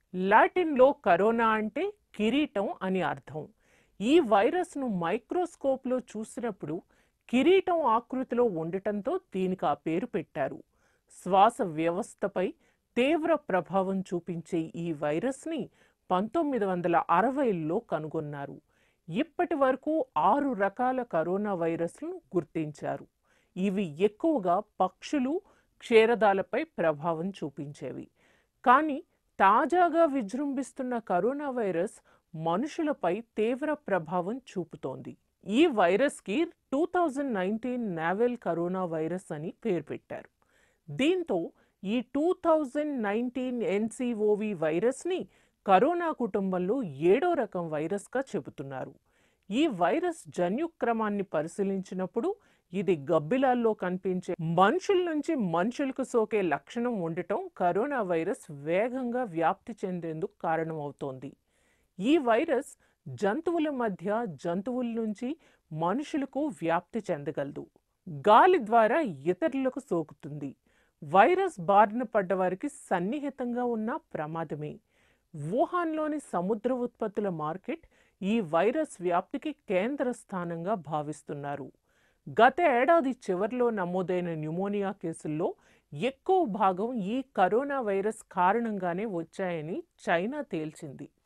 లాటిన్లో corona అంటే కిరీటం అని అర్థం ఈ వైరస్ను మైక్రోస్కోప్లో చూసినప్పుడు కిరీటం ఆకృతిలో ఉండటంతో దీనికి ఆ పేరు పెట్టారు శ్వాస వ్యవస్థపై తీవ్ర ప్రభావం చూపించే ఈ వైరస్ని పంతొమ్మిది వందల అరవైలో కనుగొన్నారు ఇప్పటి వరకు ఆరు రకాల కరోనా వైరస్లను గుర్తించారు ఇవి ఎక్కువగా పక్షులు క్షీరదాలపై ప్రభావం చూపించేవి కానీ తాజాగా విజృంభిస్తున్న కరోనా వైరస్ మనుషులపై తీవ్ర ప్రభావం చూపుతోంది ఈ వైరస్కి two thousand nineteen novel corona virus అని పేరు పెట్టారు దీంతో ఈ టూ థౌజండ్ నైన్టీన్ ఎన్సిఓవి వైరస్ని కరోనా కుటుంబంలో ఏడో రకం వైరస్గా చెబుతున్నారు ఈ వైరస్ జన్యుక్రమాన్ని పరిశీలించినప్పుడు ఇది గబ్బిలాల్లో కనిపించే మనుషుల నుంచి మనుషులకు సోకే లక్షణం ఉండటం కరోనా వైరస్ వేగంగా వ్యాప్తి చెందేందుకు కారణమవుతోంది ఈ వైరస్ జంతువుల మధ్య జంతువుల నుంచి మనుషులకు వ్యాప్తి చెందగలదు గాలి ద్వారా ఇతరులకు సోకుతుంది వైరస్ బారిన పడ్డవారికి సన్నిహితంగా ఉన్న ప్రమాదమే వుహాన్లోని సముద్ర ఉత్పత్తుల మార్కెట్ ఈ వైరస్ వ్యాప్తికి కేంద్ర స్థానంగా భావిస్తున్నారు గత ఏడాది చివరిలో నమోదైన న్యూమోనియా కేసుల్లో ఎక్కువ భాగం ఈ కరోనా వైరస్ కారణంగానే వచ్చాయని చైనా తేల్చింది